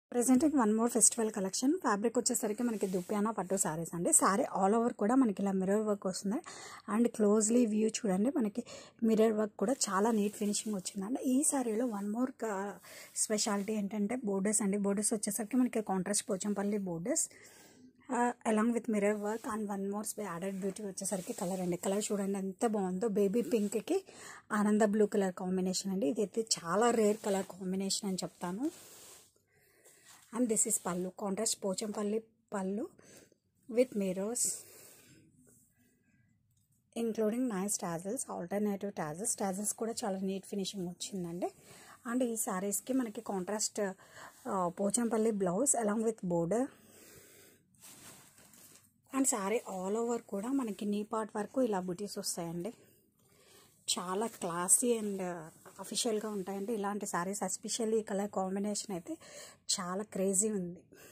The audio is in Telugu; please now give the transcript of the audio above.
presenting one more festival collection fabric వచ్చేసరికి మనకి దుప్యానా పట్టు శారీస్ అండి శారీ ఆల్ ఓవర్ కూడా మనకి ఇలా మిర్రర్ వర్క్ వస్తుంది అండ్ క్లోజ్లీ వ్యూ చూడండి మనకి మిర్రర్ వర్క్ కూడా చాలా నీట్ ఫినిషింగ్ వచ్చిందండి ఈ శారీలో వన్ మోర్ స్పెషాలిటీ ఏంటంటే బోర్డర్స్ అండి బోర్డర్స్ వచ్చేసరికి మనకి contrast Pochampally borders along with mirror work and one more added beauty వచ్చేసరికి కలర్ అండి కలర్ చూడండి ఎంత బాగుందో బేబీ పింక్కి ఆనంద బ్లూ కలర్ కాంబినేషన్ అండి ఇదైతే చాలా రేర్ కలర్ కాంబినేషన్ అని చెప్తాను and this is pallu contrast Pochampally pallu with mirrors including nice tassels alternative tassels tassels కూడా చాలా నీట్ ఫినిషింగ్ వచ్చిందండి అండ్ ఈ శారీస్కి మనకి contrast Pochampally blouse along with border and sari all over కూడా మనకి నీ పార్ట్ వరకు ఇలా బుటీస్ వస్తాయండి చాలా క్లాసీ అండ్ అఫీషియల్గా ఉంటాయండి ఇలాంటి శారీస్ ఎస్పెషల్లీ ఈ కలర్ కాంబినేషన్ అయితే చాలా క్రేజీ ఉంది